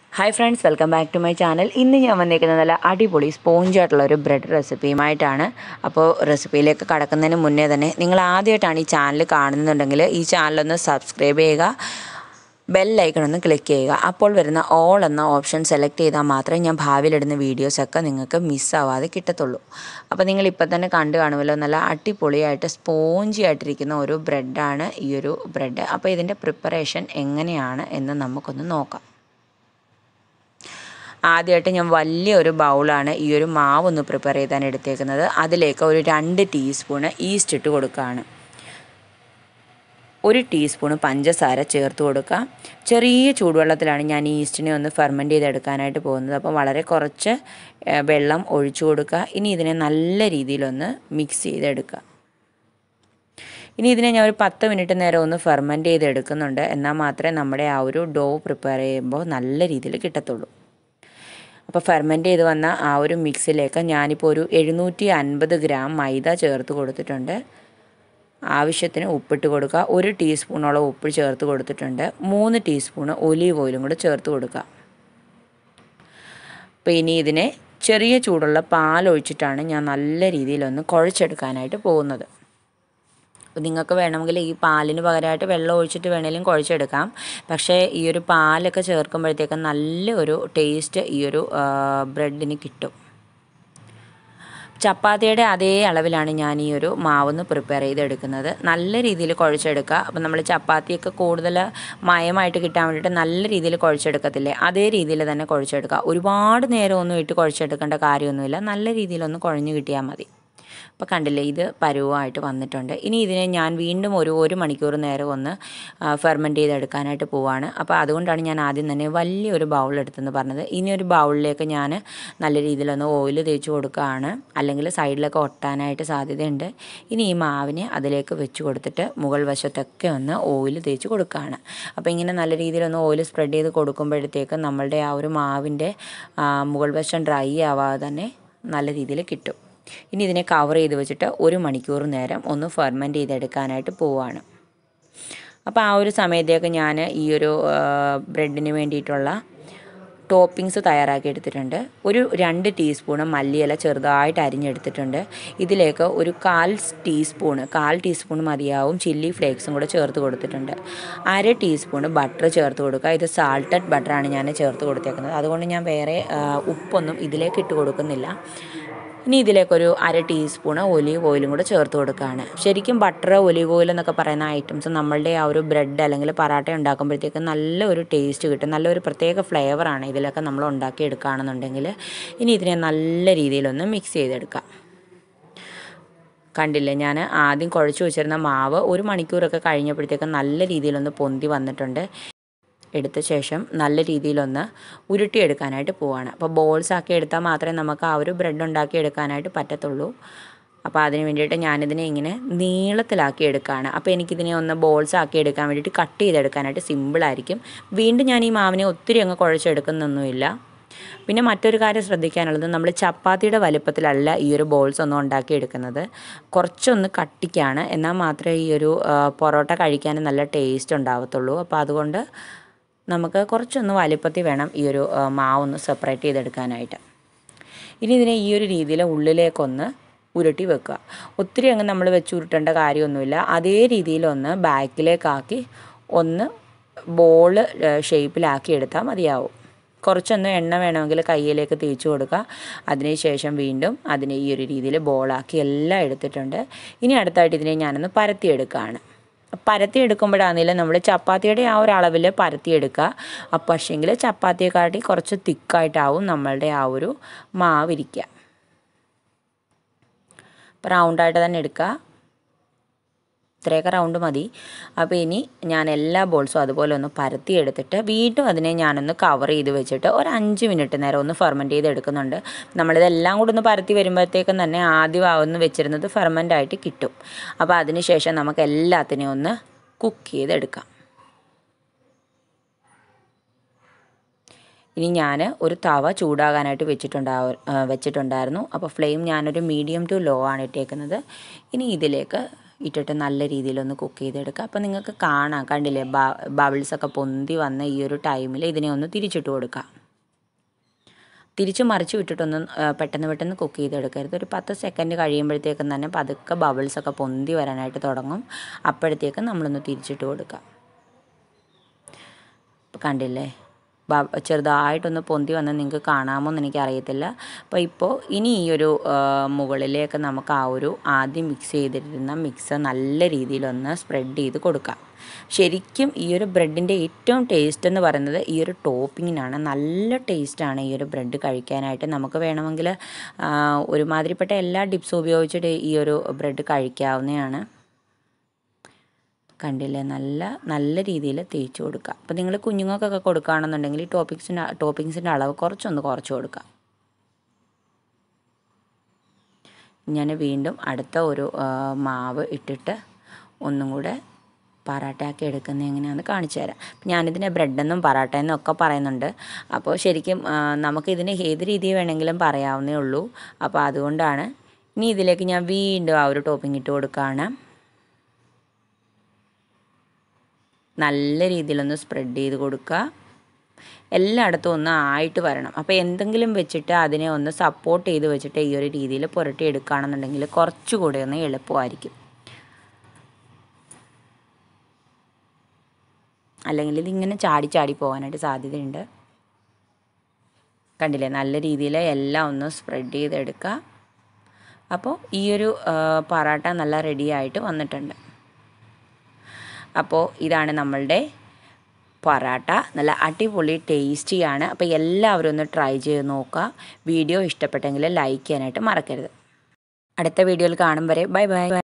hi friends welcome back to my channel ഇന്ന് ഞാൻ വന്നിരിക്കുന്നത് നല്ല അടിപൊളി സ്പോഞ്ച് ആയിട്ടുള്ള ഒരു ബ്രെഡ് റെസിപ്പിയുമായിട്ടാണ് അപ്പോൾ റെസിപ്പിയിലേക്ക് കടക്കുന്നതിന് മുന്നേ തന്നെ നിങ്ങൾ ആദ്യമായിട്ടാണ് ഈ ചാനൽ കാണുന്നുണ്ടെങ്കിൽ ഈ ചാനലൊന്ന് സബ്സ്ക്രൈബ് ചെയ്യുക ബെൽ ഐക്കൺ ഒന്ന് ക്ലിക്ക് ചെയ്യുക അപ്പോൾ വരുന്ന ഓൾ എന്ന ഓപ്ഷൻ സെലക്ട് ചെയ്താൽ മാത്രമേ ഞാൻ ഭാവിയിലിടുന്ന വീഡിയോസൊക്കെ നിങ്ങൾക്ക് മിസ്സാവാതെ കിട്ടത്തുള്ളൂ അപ്പോൾ നിങ്ങൾ ഇപ്പം തന്നെ കണ്ടു കാണുമല്ലോ നല്ല അടിപൊളിയായിട്ട് സ്പോഞ്ചി ആയിട്ടിരിക്കുന്ന ഒരു ബ്രെഡാണ് ഈ ഒരു ബ്രെഡ് അപ്പോൾ ഇതിൻ്റെ പ്രിപ്പറേഷൻ എങ്ങനെയാണ് എന്ന് നമുക്കൊന്ന് നോക്കാം ആദ്യമായിട്ട് ഞാൻ വലിയൊരു ബൗളാണ് ഈ ഒരു മാവ് ഒന്ന് പ്രിപ്പയർ ചെയ്താൻ എടുത്തേക്കുന്നത് അതിലേക്ക് ഒരു രണ്ട് ടീസ്പൂണ് ഈസ്റ്റ് ഇട്ട് കൊടുക്കുകയാണ് ഒരു ടീസ്പൂണ് പഞ്ചസാര ചേർത്ത് കൊടുക്കുക ചെറിയ ചൂടുവെള്ളത്തിലാണ് ഞാൻ ഈ ഈസ്റ്റിനെ ഒന്ന് ഫെർമെൻറ്റ് ചെയ്തെടുക്കാനായിട്ട് പോകുന്നത് അപ്പോൾ വളരെ കുറച്ച് ഏഹ്, വെള്ളം ഒഴിച്ചു കൊടുക്കുക ഇനി ഇതിനെ നല്ല രീതിയിലൊന്ന് മിക്സ് ചെയ്തെടുക്കുക ഇനി ഇതിനെ ഞാൻ ഒരു പത്ത് മിനിറ്റ് നേരം ഒന്ന് ഫെർമെൻറ്റ് ചെയ്തെടുക്കുന്നുണ്ട് എന്നാൽ മാത്രമേ നമ്മുടെ ആ ഒരു ഡോ പ്രിപ്പയർ ചെയ്യുമ്പോൾ നല്ല രീതിയിൽ കിട്ടത്തുള്ളൂ അപ്പോൾ ഫെർമെൻറ്റ് ചെയ്ത് വന്ന ആ ഒരു മിക്സിലേക്ക് ഞാനിപ്പോൾ ഒരു എഴുന്നൂറ്റി അൻപത് ഗ്രാം മൈദ ചേർത്ത് കൊടുത്തിട്ടുണ്ട് ആവശ്യത്തിന് ഉപ്പിട്ട് കൊടുക്കുക ഒരു ടീസ്പൂണോളം ഉപ്പ് ചേർത്ത് കൊടുത്തിട്ടുണ്ട് മൂന്ന് ടീസ്പൂണ് ഒലീവ് ഓയിലും കൂടെ ചേർത്ത് കൊടുക്കുക അപ്പോൾ ഇനി ഇതിനെ ചെറിയ ചൂടുള്ള പാലൊഴിച്ചിട്ടാണ് ഞാൻ നല്ല രീതിയിലൊന്ന് കുഴച്ചെടുക്കാനായിട്ട് പോകുന്നത് അപ്പോൾ നിങ്ങൾക്ക് വേണമെങ്കിൽ ഈ പാലിന് പകരമായിട്ട് വെള്ളം ഒഴിച്ചിട്ട് വേണേലും കുഴച്ചെടുക്കാം പക്ഷേ ഈ ഒരു പാലൊക്കെ ചേർക്കുമ്പോഴത്തേക്കും നല്ല ഒരു ടേസ്റ്റ് ഈ ഒരു ബ്രെഡിന് കിട്ടും ചപ്പാത്തിയുടെ അതേ അളവിലാണ് ഞാൻ ഈ ഒരു മാവൊന്ന് പ്രിപ്പയർ ചെയ്തെടുക്കുന്നത് നല്ല രീതിയിൽ കുഴച്ചെടുക്കുക അപ്പം നമ്മൾ ചപ്പാത്തിയൊക്കെ കൂടുതൽ മയമായിട്ട് കിട്ടാൻ വേണ്ടിയിട്ട് നല്ല രീതിയിൽ കുഴച്ചെടുക്കത്തില്ലേ അതേ രീതിയിൽ തന്നെ കുഴച്ചെടുക്കുക ഒരുപാട് നേരമൊന്നും ഇട്ട് കുഴച്ചെടുക്കേണ്ട കാര്യമൊന്നുമില്ല നല്ല രീതിയിലൊന്ന് കുഴഞ്ഞ് കിട്ടിയാൽ മതി അപ്പോൾ കണ്ടില്ലേ ഇത് പരുവമായിട്ട് വന്നിട്ടുണ്ട് ഇനി ഇതിനെ ഞാൻ വീണ്ടും ഒരു ഒരു മണിക്കൂർ നേരം ഒന്ന് ഫെർമെൻറ്റ് ചെയ്തെടുക്കാനായിട്ട് പോവാണ് അപ്പോൾ അതുകൊണ്ടാണ് ഞാൻ ആദ്യം തന്നെ വലിയൊരു ബൗൾ എടുത്തെന്ന് പറഞ്ഞത് ഇനി ഒരു ബൗളിലേക്ക് ഞാൻ നല്ല രീതിയിലൊന്ന് ഓയിൽ തേച്ച് കൊടുക്കുകയാണ് അല്ലെങ്കിൽ സൈഡിലൊക്കെ ഒട്ടാനായിട്ട് സാധ്യതയുണ്ട് ഇനി ഈ മാവിനെ അതിലേക്ക് വെച്ച് കൊടുത്തിട്ട് മുകൾ വശത്തൊക്കെ ഒന്ന് ഓയിൽ തേച്ച് കൊടുക്കുകയാണ് അപ്പോൾ ഇങ്ങനെ നല്ല രീതിയിലൊന്ന് ഓയിൽ സ്പ്രെഡ് ചെയ്ത് കൊടുക്കുമ്പോഴത്തേക്ക് നമ്മളുടെ ആ ഒരു മാവിൻ്റെ ആ, മുകൾ വശം ഡ്രൈ ആവാതെ തന്നെ നല്ല രീതിയിൽ കിട്ടും ഇനി ഇതിനെ കവർ ചെയ്ത് വെച്ചിട്ട് ഒരു മണിക്കൂർ നേരം ഒന്ന് ഫെർമെൻറ്റ് ചെയ്തെടുക്കാനായിട്ട് പോവാണ് അപ്പോൾ ആ ഒരു സമയത്തേക്ക് ഞാൻ ഈ ഒരു ബ്രെഡിന് വേണ്ടിയിട്ടുള്ള ടോപ്പിങ്സ് തയ്യാറാക്കി എടുത്തിട്ടുണ്ട് ഒരു രണ്ട് ടീസ്പൂണ് മല്ലിയില ചെറുതായിട്ട് അരിഞ്ഞെടുത്തിട്ടുണ്ട് ഇതിലേക്ക് ഒരു കാൽ ടീസ്പൂണ് കാൽ ടീസ്പൂൺ മതിയാവും ചില്ലി ഫ്ലേക്സും കൂടെ ചേർത്ത് കൊടുത്തിട്ടുണ്ട് അര ടീസ്പൂണ് ബട്ടർ ചേർത്ത് കൊടുക്കുക ഇത് സാൾട്ടഡ് ബട്ടറാണ് ഞാൻ ചേർത്ത് കൊടുത്തേക്കുന്നത് അതുകൊണ്ട് ഞാൻ വേറെ ആ, ഉപ്പൊന്നും ഇതിലേക്ക് ഇട്ട് കൊടുക്കുന്നില്ല ഇനി ഇതിലേക്കൊരു അര ടീസ്പൂണ് ഒലീവ് ഓയിലും കൂടെ ചേർത്ത് കൊടുക്കുകയാണ് ശരിക്കും ബട്ടർ ഒലീവ് ഓയിൽ എന്നൊക്കെ പറയുന്ന ഐറ്റംസ് നമ്മളുടെ ആ ഒരു ബ്രെഡ് അല്ലെങ്കിൽ പറാട്ട ഉണ്ടാക്കുമ്പോഴത്തേക്ക് നല്ല ഒരു ടേസ്റ്റ് കിട്ടും നല്ലൊരു പ്രത്യേക ഫ്ലേവറാണ് ഇതിലൊക്കെ നമ്മൾ ഉണ്ടാക്കി എടുക്കുകയാണെന്നുണ്ടെങ്കിൽ ഇനി ഇതിനെ നല്ല രീതിയിലൊന്ന് മിക്സ് ചെയ്തെടുക്കാം കണ്ടില്ലേ ഞാൻ ആദ്യം കുഴച്ച് വെച്ചിരുന്ന മാവ് ഒരു മണിക്കൂറൊക്കെ കഴിഞ്ഞപ്പോഴത്തേക്ക് നല്ല രീതിയിലൊന്ന് പൊന്തി വന്നിട്ടുണ്ട് എടുത്ത ശേഷം നല്ല രീതിയിലൊന്ന് ഉരുട്ടിയെടുക്കാനായിട്ട് പോവാണ് അപ്പോൾ ബോൾസ് ആക്കി എടുത്താൽ മാത്രമേ നമുക്ക് ആ ഒരു ബ്രെഡ് ഉണ്ടാക്കി എടുക്കാനായിട്ട് പറ്റത്തുള്ളൂ അപ്പോൾ അതിന് വേണ്ടിയിട്ട് ഞാനിതിനെ ഇങ്ങനെ നീളത്തിലാക്കി എടുക്കുകയാണ് അപ്പോൾ എനിക്കിതിനെ ഒന്ന് ബോൾസ് ആക്കി എടുക്കാൻ വേണ്ടിയിട്ട് കട്ട് ചെയ്തെടുക്കാനായിട്ട് സിമ്പിളായിരിക്കും വീണ്ടും ഞാൻ ഈ മാവിനെ ഒത്തിരി അങ്ങ് കുഴച്ചെടുക്കുന്നൊന്നുമില്ല പിന്നെ മറ്റൊരു കാര്യം ശ്രദ്ധിക്കാനുള്ളത് നമ്മൾ ചപ്പാത്തിയുടെ വലിപ്പത്തിലല്ല ഈ ഒരു ബോൾസ് ഒന്നും ഉണ്ടാക്കി എടുക്കുന്നത് കുറച്ചൊന്ന് കട്ടിക്കാണ് എന്നാൽ മാത്രമേ ഈ ഒരു ആ, പൊറോട്ട കഴിക്കാൻ നല്ല ടേസ്റ്റ് ഉണ്ടാവത്തുള്ളൂ അപ്പോൾ അതുകൊണ്ട് നമുക്ക് കുറച്ചൊന്ന് വലിപ്പത്തിൽ വേണം ഈ ഒരു ആ, മാവൊന്ന് സെപ്പറേറ്റ് ചെയ്തെടുക്കാനായിട്ട് ഇനി ഇതിനെ ഈ ഒരു രീതിയിൽ ഉള്ളിലേക്കൊന്ന് ഉരുട്ടി വെക്കുക ഒത്തിരി അങ്ങ് നമ്മൾ വെച്ച് ഉരുട്ടേണ്ട കാര്യമൊന്നുമില്ല അതേ രീതിയിലൊന്ന് ബാക്കിലേക്കാക്കി ഒന്ന് ബോള് ഷേപ്പിലാക്കി എടുത്താൽ മതിയാവും കുറച്ചൊന്ന് എണ്ണ വേണമെങ്കിൽ കയ്യിലേക്ക് തേച്ച് കൊടുക്കുക അതിനുശേഷം വീണ്ടും അതിനെ ഈ ഒരു രീതിയിൽ ബോളാക്കി എല്ലാം എടുത്തിട്ടുണ്ട് ഇനി അടുത്തായിട്ട് ഇതിനെ ഞാനൊന്ന് പരത്തിയെടുക്കുകയാണ് പരത്തിയെടുക്കുമ്പോഴാണെങ്കിലും നമ്മൾ ചപ്പാത്തിയുടെ ആ ഒരു അളവിൽ പരത്തിയെടുക്കുക അപ്പോൾ പക്ഷേങ്കിൽ ചപ്പാത്തിയെക്കാട്ടി കുറച്ച് തിക്കായിട്ടാവും നമ്മളുടെ ആ ഒരു മാവിരിക്കുക അപ്പോൾ റൗണ്ടായിട്ട് തന്നെ എടുക്കുക ഇത്രയൊക്കെ റൗണ്ട് മതി അപ്പോൾ ഇനി ഞാൻ എല്ലാ ബോൾസും അതുപോലെ ഒന്ന് പരത്തി എടുത്തിട്ട് വീണ്ടും അതിനെ ഞാനൊന്ന് കവർ ചെയ്ത് വെച്ചിട്ട് ഒരു അഞ്ച് മിനിറ്റ് നേരം ഒന്ന് ഫെർമെൻറ്റ് ചെയ്ത് എടുക്കുന്നുണ്ട് നമ്മളിതെല്ലാം കൂടെ ഒന്ന് പരത്തി വരുമ്പോഴത്തേക്കും തന്നെ ആദ്യം ആ ഒന്ന് വെച്ചിരുന്നത് ഫെർമെൻ്റ് ആയിട്ട് കിട്ടും അപ്പോൾ അതിന് ശേഷം നമുക്ക് എല്ലാത്തിനെയും ഒന്ന് കുക്ക് ചെയ്തെടുക്കാം ഇനി ഞാൻ ഒരു തവ ചൂടാകാനായിട്ട് വെച്ചിട്ടുണ്ടാവും വെച്ചിട്ടുണ്ടായിരുന്നു അപ്പോൾ ഫ്ലെയിം ഞാനൊരു മീഡിയം ടു ലോ ആണ് ഇട്ടേക്കുന്നത് ഇനി ഇതിലേക്ക് ഇട്ടിട്ട് നല്ല രീതിയിലൊന്ന് കുക്ക് ചെയ്തെടുക്കുക അപ്പോൾ നിങ്ങൾക്ക് കാണാം കണ്ടില്ലേ ബബിൾസ് ഒക്കെ പൊന്തി വന്ന ഈ ഒരു ടൈമിൽ ഇതിനെ ഒന്ന് തിരിച്ചിട്ട് കൊടുക്കുക തിരിച്ച് മറിച്ച് വിട്ടിട്ടൊന്നും ആ, പെട്ടെന്ന് പെട്ടെന്ന് കുക്ക് ചെയ്തെടുക്കരുത് ഒരു പത്ത് സെക്കൻഡ് കഴിയുമ്പോഴത്തേക്കും തന്നെ പതുക്കെ ബബിൾസൊക്കെ പൊന്തി വരാനായിട്ട് തുടങ്ങും അപ്പോഴത്തേക്കും നമ്മളൊന്ന് തിരിച്ചിട്ട് കൊടുക്കുക ഇപ്പം കണ്ടില്ലേ ബ ചെറുതായിട്ടൊന്ന് പൊന്തി വന്ന് നിങ്ങൾക്ക് കാണാമോ എന്ന് എനിക്കറിയത്തില്ല അപ്പോൾ ഇപ്പോൾ ഇനി ഈ ഒരു ആ, മുകളിലേക്ക് നമുക്ക് ആ ഒരു ആദ്യം മിക്സ് ചെയ്തിരുന്ന മിക്സ് നല്ല രീതിയിലൊന്ന് സ്പ്രെഡ് ചെയ്ത് കൊടുക്കാം ശരിക്കും ഈ ഒരു ബ്രെഡിൻ്റെ ഏറ്റവും ടേസ്റ്റ് എന്ന് പറയുന്നത് ഈ ഒരു ടോപ്പിങ്ങിനാണ് നല്ല ടേസ്റ്റാണ് ഈ ഒരു ബ്രെഡ് കഴിക്കാനായിട്ട് നമുക്ക് വേണമെങ്കിൽ ആ, ഒരുമാതിരിപ്പെട്ട എല്ലാ ടിപ്സും ഉപയോഗിച്ചിട്ട് ഈ ഒരു ബ്രെഡ് കഴിക്കാവുന്നതാണ് കണ്ടില്ലേ നല്ല നല്ല രീതിയിൽ തേച്ച് കൊടുക്കുക അപ്പോൾ നിങ്ങൾ കുഞ്ഞുങ്ങൾക്കൊക്കെ കൊടുക്കുകയാണെന്നുണ്ടെങ്കിൽ ഈ ടോപ്പിക്സിൻ്റെ ടോപ്പിങ്സിൻ്റെ അളവ് കുറച്ചൊന്ന് കുറച്ച് കൊടുക്കുക ഞാൻ വീണ്ടും അടുത്ത ഒരു ആ, മാവ് ഇട്ടിട്ട് ഒന്നും കൂടെ പറാട്ടയാക്കി എടുക്കുന്നത് എങ്ങനെയാണെന്ന് കാണിച്ചു തരാം അപ്പം ഞാനിതിനെ ബ്രെഡെന്നും പറാട്ട എന്നും ഒക്കെ പറയുന്നുണ്ട് അപ്പോൾ ശരിക്കും ആ, നമുക്കിതിന് ഏത് രീതി വേണമെങ്കിലും പറയാവുന്നേ ഉള്ളൂ അപ്പോൾ അതുകൊണ്ടാണ് ഇനി ഇതിലേക്ക് ഞാൻ വീണ്ടും ആ ഒരു ടോപ്പിംഗ് ഇട്ട് കൊടുക്കുകയാണ് നല്ല രീതിയിലൊന്ന് സ്പ്രെഡ് ചെയ്ത് കൊടുക്കുക എല്ലായിടത്തും ഒന്ന് ആയിട്ട് വരണം അപ്പോൾ എന്തെങ്കിലും വെച്ചിട്ട് അതിനെ ഒന്ന് സപ്പോർട്ട് ചെയ്ത് വെച്ചിട്ട് ഈ ഒരു രീതിയിൽ പുരട്ടി എടുക്കുകയാണെന്നുണ്ടെങ്കിൽ കുറച്ചുകൂടെ ഒന്ന് എളുപ്പമായിരിക്കും അല്ലെങ്കിൽ ഇതിങ്ങനെ ചാടി ചാടി പോകാനായിട്ട് സാധ്യതയുണ്ട് കണ്ടില്ലേ നല്ല രീതിയിൽ എല്ലാം ഒന്ന് സ്പ്രെഡ് ചെയ്തെടുക്കുക അപ്പോൾ ഈ ഒരു ആ, പറാട്ട നല്ല റെഡിയായിട്ട് വന്നിട്ടുണ്ട് അപ്പോൾ ഇതാണ് നമ്മളുടെ പൊറാട്ട നല്ല അടിപൊളി ടേസ്റ്റിയാണ് അപ്പോൾ എല്ലാവരും ഒന്ന് ട്രൈ ചെയ്ത് നോക്കുക വീഡിയോ ഇഷ്ടപ്പെട്ടെങ്കിൽ ലൈക്ക് ചെയ്യാനായിട്ട് മറക്കരുത് അടുത്ത വീഡിയോയിൽ കാണും വരെ ബൈ ബൈ